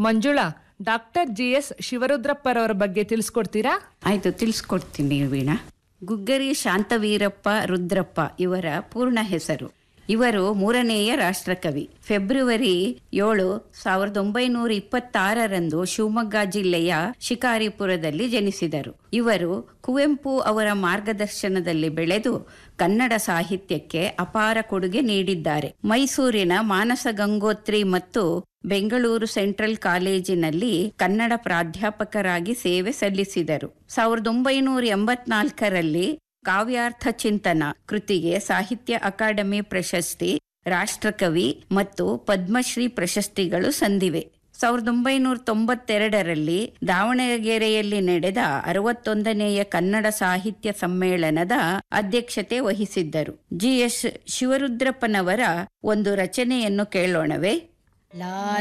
Manjula doctor G S ಶಿವರುದ್ರಪ್ಪರವರ ಬಗ್ಗೆ ತಿಳಿಸ್ಕೊಡ್ತೀರಾ ಆಯಿತು ತಿಳಿಸ್ಕೊಡ್ತೀನಿ ವೀಣಾ ಗುಗ್ಗರಿ ಶಾಂತವೀರಪ್ಪ ರುದ್ರಪ್ಪ ಇವರ ಪೂರ್ಣ ಹೆಸರು ಇವರು ಮೂರನೆಯ ರಾಷ್ಟ್ರಕವಿ ಫೆಬ್ರವರಿ ಏಳು ಸಾವಿರದ ಒಂಬೈನೂರ ಇಪ್ಪತ್ತಾರರಂದು ಶಿವಮೊಗ್ಗ ಜಿಲ್ಲೆಯ ಶಿಕಾರಿಪುರದಲ್ಲಿ ಜನಿಸಿದರು ಇವರು ಕುವೆಂಪು ಅವರ ಮಾರ್ಗದರ್ಶನದಲ್ಲಿ ಬೆಳೆದು ಕನ್ನಡ ಸಾಹಿತ್ಯಕ್ಕೆ ಅಪಾರ ಕೊಡುಗೆ ನೀಡಿದ್ದಾರೆ ಮೈಸೂರಿನ ಮಾನಸ ಗಂಗೋತ್ರಿ ಮತ್ತು ಬೆಂಗಳೂರು ಸೆಂಟ್ರಲ್ ಕಾಲೇಜಿನಲ್ಲಿ ಕನ್ನಡ ಪ್ರಾಧ್ಯಾಪಕರಾಗಿ ಸೇವೆ ಸಲ್ಲಿಸಿದರು ಸಾವಿರದ ಒಂಬೈನೂರ ಎಂಬತ್ನಾಲ್ಕರಲ್ಲಿ ಕಾವ್ಯಾರ್ಥ ಚಿಂತನ ಕೃತಿಗೆ ಸಾಹಿತ್ಯ ಅಕಾಡೆಮಿ ಪ್ರಶಸ್ತಿ ರಾಷ್ಟ್ರಕವಿ ಮತ್ತು ಪದ್ಮಶ್ರೀ ಪ್ರಶಸ್ತಿಗಳು ಸಂದಿವೆ ಸಾವಿರದ ಒಂಬೈನೂರ ತೊಂಬತ್ತೆರಡರಲ್ಲಿ ದಾವಣಗೆರೆಯಲ್ಲಿ ನಡೆದ ಅರವತ್ತೊಂದನೆಯ ಕನ್ನಡ ಸಾಹಿತ್ಯ ಸಮ್ಮೇಳನದ ಅಧ್ಯಕ್ಷತೆ ವಹಿಸಿದ್ದರು ಜಿ ಎಸ್ ಶಿವರುದ್ರಪ್ಪನವರ ಒಂದು ರಚನೆಯನ್ನು ಕೇಳೋಣವೇ ಲಾ